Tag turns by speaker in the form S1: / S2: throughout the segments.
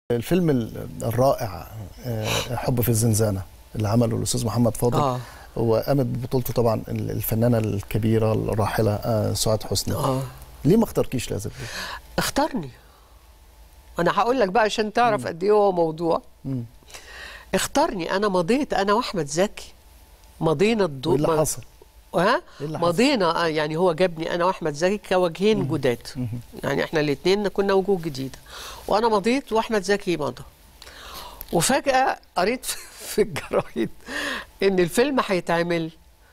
S1: الفيلم ال- الرائع آه، حب في الزنزانة اللي عمله الأستاذ محمد فاضل
S2: اه
S1: وقامت ببطولته طبعا ال- الفنانة الكبيرة الراحلة آه، سعاد حسني
S2: اه
S1: ليه ما اختركيش لازم
S2: اختارني انا هقول لك بقى عشان تعرف قد ايه هو موضوع
S1: مم.
S2: اختارني انا مضيت انا واحمد زكي مضينا الدور
S1: وايه اللي حصل؟
S2: ها
S1: ايه اللي حصل؟
S2: مضينا آه، يعني هو جابني انا واحمد زكي كوجهين جداد يعني احنا الاثنين كنا وجوه جديده وانا مضيت واحمد زكي مضى وفجاه قريت في الجرايد ان الفيلم هيتعمل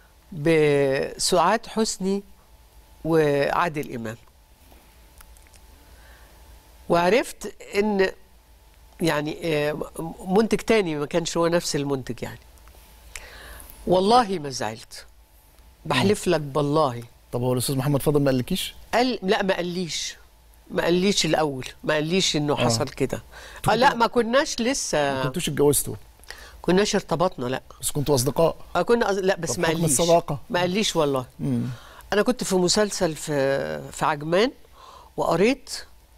S2: بسعاد حسني وعادل امام وعرفت ان يعني آه، منتج تاني ما كانش هو نفس المنتج يعني والله ما زعلت بحلف لك بالله
S1: طب هو الأستاذ محمد فاضل ما قالكيش؟
S2: قال لا ما قاليش ما قاليش الاول ما قاليش انه
S1: آه.
S2: حصل كده آه لا ما كناش لسه
S1: ما كنتوش اتجوزتوا
S2: كناش ارتبطنا لا
S1: بس كنتوا أصدقاء
S2: آه كنا أز- لا بس
S1: طب
S2: ما
S1: حكم
S2: قاليش
S1: الصداقة.
S2: ما قاليش والله
S1: مم.
S2: انا كنت في مسلسل في في عجمان وقريت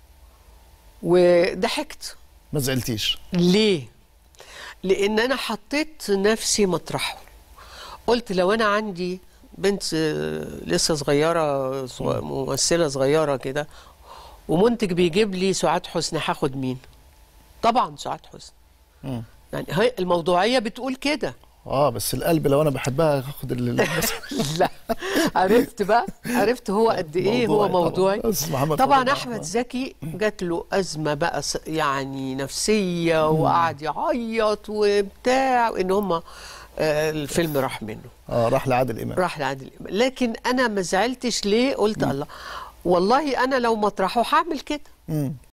S2: وضحكت
S1: ما زعلتيش
S2: ليه؟ لأن أنا حطيت نفسي مطرحه قلت لو أنا عندي بنت آه، لسه صغيرة صغ- ممثلة صغيرة كده ومنتج بيجيب لي سعاد حسني هاخد مين؟ طبعا سعاد حسني
S1: مم.
S2: يعني هي الموضوعية بتقول كده
S1: اه بس القلب لو انا بحبها هاخد ال- ال-
S2: لا عرفت بقى عرفت هو قد ايه هو
S1: موضوعي
S2: موضوعي
S1: طبعاً. أستاذ محمد
S2: طبعا
S1: فاضل.
S2: احمد زكي جات له ازمه بقى س- يعني نفسيه وقعد يعيط وبتاع وان هم الفيلم راح منه
S1: اه راح لعادل امام
S2: راح لعادل امام لكن انا ما زعلتش ليه قلت الله والله انا لو مطرحه هعمل كده
S1: مم.